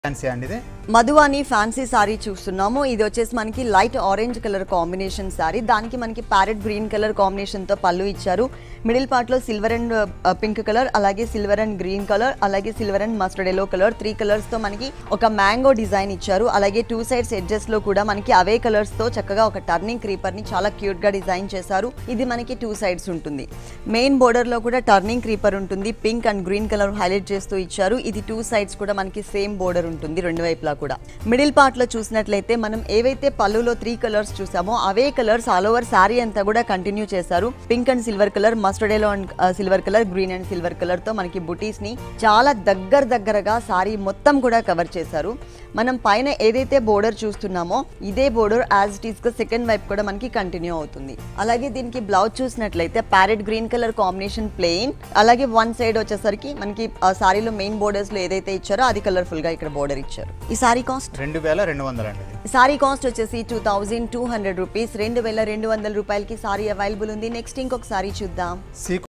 fancy అండి ఇది మధువాని fancy sorry చూస్తున్నాము ఇది వచ్చేసి మనకి light orange colour combination sari దానికి మనకి ప్యారెట్ గ్రీన్ కలర్ కాంబినేషన్ తో పళ్ళు ఇచ్చారు మిడిల్ పార్ట్ లో సిల్వర్ అండ్ పింక్ కలర్ అలాగే సిల్వర్ అండ్ గ్రీన్ కలర్ అలాగే silver and mustard yellow colour three colours తో మనకి ఒక మ్యాంగో డిజైన్ ఇచ్చారు అలాగే టూ సైడ్స్ ఎడ్జెస్ లో కూడా మనకి అవే కలర్స్ తో చక్కగా ఒక టర్నింగ్ క్రీపర్ ని చాలా క్యూట్ గా డిజైన్ చేశారు ఇది మనకి టూ సైడ్స్ ఉంటుంది మెయిన్ బోర్డర్ లో కూడా టర్నింగ్ క్రీపర్ ఉంటుంది pink and green colour highlight చేస్తూ ఇచ్చారు ఇది టూ సైడ్స్ కూడా మనకి సేమ్ బోర్డర్ ఉంటుంది రెండు వైపులా కూడా మిడిల్ పార్ట్ లో చూసినట్లయితే మనం ఏవైతే పళ్ళులో త్రీ కలర్స్ చూసామో అవే కలర్స్ ఆల్ ఓవర్ శారీ అంతా కూడా కంటిన్యూ చేశారు pink and silver colour mustard yellow and silver colour green and silver colour తో మనకి బుటీస్ ని చాలా దగ్గర దగ్గరగా సారీ మొత్తం కూడా కవర్ చేశారు మనం పైన ఏదైతే బోర్డర్ చూస్తున్నామో ఇదే బోర్డర్ యాజ్ ఇట్ ఈస్ గా సెకండ్ వైపు కూడా మనకి కంటిన్యూ అవుతుంది అలాగే దీనికి బ్లౌజ్ చూసినట్లయితే parrot green colour combination plain అలాగే వన్ సైడ్ వచ్చేసరికి మనకి ఆ సారీలో మెయిన్ బోర్డర్స్ లో ఏదైతే ఇచ్చారో అది కలర్ఫుల్ గా ఇక్కడ బోర్డర్ ఇచ్చారు ఈ సారీ కాస్ట్ రెండు వేల రెండు వందలు అండి ఇది సారీ కాస్ట్ వచ్చేసి two thousand two hundred rupees రెండు వేల రెండు వందల రూపాయలకి సారీ అవైలబుల్ ఉంది నెక్స్ట్ ఇంకొక సారీ చూద్దాం సీ